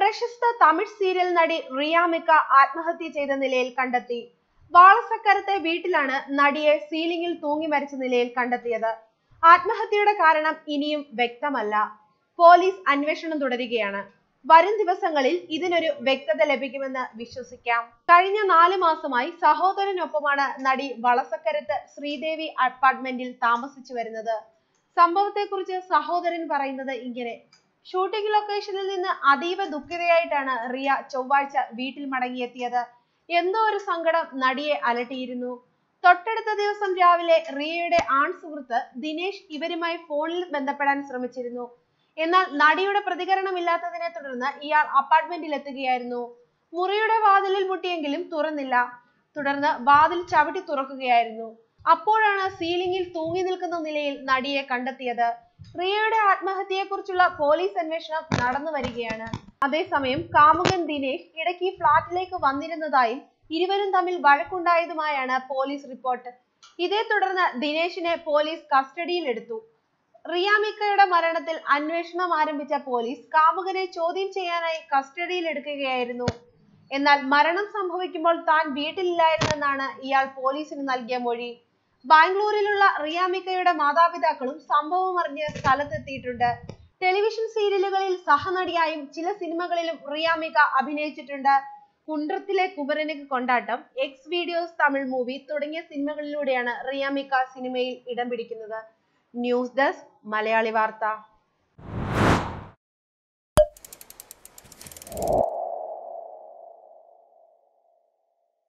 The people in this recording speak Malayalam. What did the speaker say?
പ്രശസ്ത തമിഴ് സീരിയൽ നടി റിയാമിക്ക ആത്മഹത്യ ചെയ്ത നിലയിൽ കണ്ടെത്തി വാളസക്കരത്തെ വീട്ടിലാണ് നടിയെ സീലിംഗിൽ തൂങ്ങി മരിച്ച നിലയിൽ കണ്ടെത്തിയത് ആത്മഹത്യയുടെ കാരണം ഇനിയും വ്യക്തമല്ല പോലീസ് അന്വേഷണം തുടരുകയാണ് വരും ദിവസങ്ങളിൽ ഇതിനൊരു വ്യക്തത ലഭിക്കുമെന്ന് വിശ്വസിക്കാം കഴിഞ്ഞ നാല് മാസമായി സഹോദരനൊപ്പമാണ് നടി വളസക്കരത്ത് ശ്രീദേവി അപ്പാർട്ട്മെന്റിൽ താമസിച്ചു വരുന്നത് സംഭവത്തെക്കുറിച്ച് സഹോദരൻ പറയുന്നത് ഇങ്ങനെ ഷൂട്ടിംഗ് ലൊക്കേഷനിൽ നിന്ന് അതീവ ദുഃഖിതയായിട്ടാണ് റിയ ചൊവ്വാഴ്ച വീട്ടിൽ മടങ്ങിയെത്തിയത് എന്തോ ഒരു സങ്കടം നടിയെ അലട്ടിയിരുന്നു തൊട്ടടുത്ത ദിവസം രാവിലെ റിയയുടെ ആൺ സുഹൃത്ത് ദിനേശ് ഇവരുമായി ഫോണിൽ ബന്ധപ്പെടാൻ ശ്രമിച്ചിരുന്നു എന്നാൽ നടിയുടെ പ്രതികരണമില്ലാത്തതിനെ തുടർന്ന് ഇയാൾ അപ്പാർട്ട്മെന്റിൽ എത്തുകയായിരുന്നു മുറിയുടെ വാതിലിൽ മുട്ടിയെങ്കിലും തുറന്നില്ല തുടർന്ന് വാതിൽ ചവിട്ടി തുറക്കുകയായിരുന്നു അപ്പോഴാണ് സീലിംഗിൽ തൂങ്ങി നിൽക്കുന്ന നിലയിൽ നടിയെ കണ്ടെത്തിയത് റിയയുടെ ആത്മഹത്യയെക്കുറിച്ചുള്ള പോലീസ് അന്വേഷണം നടന്നു വരികയാണ് അതേസമയം കാമുകൻ ദിനേശ് ഇടയ്ക്ക് ഫ്ളാറ്റിലേക്ക് വന്നിരുന്നതായും ഇരുവരും തമ്മിൽ വഴക്കുണ്ടായതുമായാണ് പോലീസ് റിപ്പോർട്ട് ഇതേ തുടർന്ന് ദിനേശിനെ പോലീസ് കസ്റ്റഡിയിലെടുത്തു റിയാമിക്കയുടെ മരണത്തിൽ അന്വേഷണം ആരംഭിച്ച പോലീസ് കാമുകനെ ചോദ്യം ചെയ്യാനായി കസ്റ്റഡിയിലെടുക്കുകയായിരുന്നു എന്നാൽ മരണം സംഭവിക്കുമ്പോൾ താൻ വീട്ടിലില്ലായിരുന്നെന്നാണ് ഇയാൾ പോലീസിന് നൽകിയ മൊഴി ബാംഗ്ലൂരിലുള്ള റിയാമിക്കയുടെ മാതാപിതാക്കളും സംഭവം അറിഞ്ഞ് സ്ഥലത്തെത്തിയിട്ടുണ്ട് ടെലിവിഷൻ സീരിയലുകളിൽ സഹനടിയായും ചില സിനിമകളിലും റിയാമിക അഭിനയിച്ചിട്ടുണ്ട് കുണ്ട്രത്തിലെ കുമരന് കൊണ്ടാട്ടം എക്സ് വീഡിയോസ് തമിഴ് മൂവി തുടങ്ങിയ സിനിമകളിലൂടെയാണ് റിയാമിക സിനിമയിൽ ഇടം പിടിക്കുന്നത് ന്യൂസ് ഡെസ്ക് മലയാളി വാർത്ത